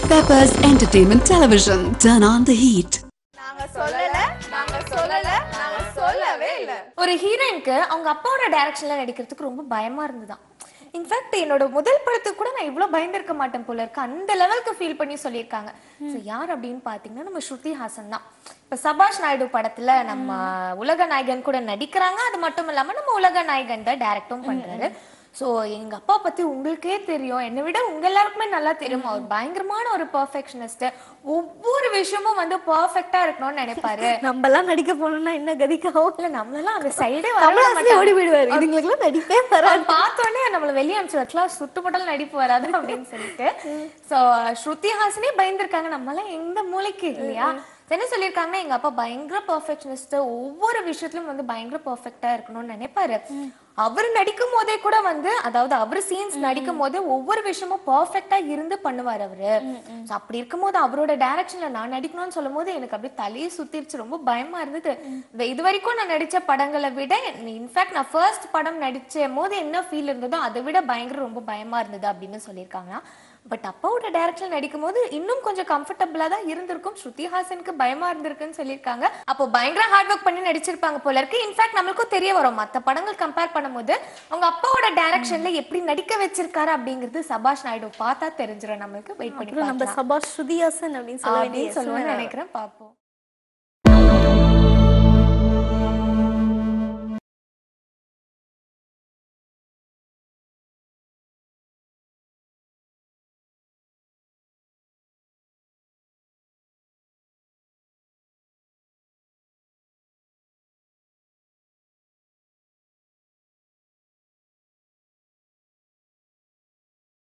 Peppers Entertainment Television. Turn on the heat. நாங்க சொல்லல நாங்க சொல்லல நாங்க சொல்லவே இல்ல ஒரு ஹீரோயினுக்கு அவங்க அப்பாவோட டைரக்ஷன்ல நடிக்கிறதுக்கு ரொம்ப பயமா இருந்துதான் இன்ஃபேக்ட் என்னோட முதல் படத்துக்கு கூட நான் இவ்வளவு பயந்திருக்க மாட்டேன் போல இருக்கு அந்த லெவலுக்கு ஃபீல் பண்ணி சொல்லியிருக்காங்க ஸோ யார் அப்படின்னு பாத்தீங்கன்னா நம்ம ஸ்ருதி ஹாசன் தான் இப்ப சபாஷ் நாயுடு படத்துல நம்ம உலக நாயகன் கூட நடிக்கிறாங்க அது மட்டும் இல்லாம நம்ம உலக நாயகன் தான் டைரக்டும் பண்றாரு ஸோ எங்க அப்பா பத்தி உங்களுக்கே தெரியும் என்னை விட உங்க எல்லாருக்குமே நல்லா தெரியும் அவர் பயங்கரமான ஒரு பர்ஃபெக்ஷனிஸ்ட் ஒவ்வொரு விஷயமும் வந்து பர்ஃபெக்டா இருக்கணும்னு நினைப்பாரு நம்ம எல்லாம் நடிக்க போனோம்னா என்ன கதிக்காவும் இல்ல நம்மளெல்லாம் அந்த சைடே கமலாசனே ஓடி போயிடுவாரு இதுங்களுக்குலாம் நடிப்பே வராது பார்த்தோன்னே நம்மள வெளியே அனுப்பிச்சு சுட்டு போட்டாலும் நடிப்பு வராது அப்படின்னு சொல்லிட்டு சோ ஸ்ருதி ஹாசனே பயந்துருக்காங்க நம்மலாம் எந்த மூளைக்கு இல்லையா என்ன சொல்லியிருக்காங்கன்னா எங்க அப்பா பயங்கர பர்ஃபெக்ஷனிஸ்ட் ஒவ்வொரு விஷயத்திலும் வந்து பயங்கர பர்ஃபெக்டா இருக்கணும்னு நினைப்பாரு அவர் நடிக்கும் போதே கூட வந்து அதாவது அவர் சீன்ஸ் நடிக்கும் போதே ஒவ்வொரு விஷயமும் பர்ஃபெக்டா இருந்து பண்ணுவார் அவரு So அப்படி இருக்கும்போது அவரோட டைரக்ஷன்ல நான் நடிக்கணும்னு சொல்லும் போது எனக்கு அப்படியே தலையை சுத்திருச்சு ரொம்ப பயமா இருந்தது இந்த இது வரைக்கும் நான் நடிச்ச படங்களை விட இன்ஃபேக்ட் நான் ஃபர்ஸ்ட் படம் நடிச்ச போது என்ன ஃபீல் இருந்ததோ அதை விட பயங்கர ரொம்ப பயமா இருந்தது அப்படின்னு சொல்லியிருக்காங்க பட் அப்பாவோட டைரக்ஷன் நடிக்கும் போது இன்னும் கொஞ்சம் கம்ஃபர்டபுளா தான் இருந்திருக்கும் ஸ்ருதி ஹாசனுக்கு பயமா இருந்திருக்குன்னு சொல்லியிருக்காங்க அப்போ பயங்கர ஹார்ட் ஒர்க் பண்ணி நடிச்சிருப்பாங்க போல இருக்கு இன்ஃபேக்ட் நம்மளுக்கும் தெரிய வரும் மத்த படங்கள் கம்பேர் பண்ணும்போது அவங்க அப்பாவோட டைரக்ஷன்ல எப்படி நடிக்க வச்சிருக்காரு அப்படிங்கிறது சபாஷ் நாயுடு பார்த்தா தெரிஞ்சிடும் நம்மளுக்கு வெயிட் பண்ணி அப்புறம் நம்ம பார்க்கலாம் சபாஷ் ஸ்ருதிஹாசன் அப்படின்னு சொல்ல அப்படின்னு வேண்டிய சொல்லுவேன்னு நினைக்கிறேன் பார்ப்போம்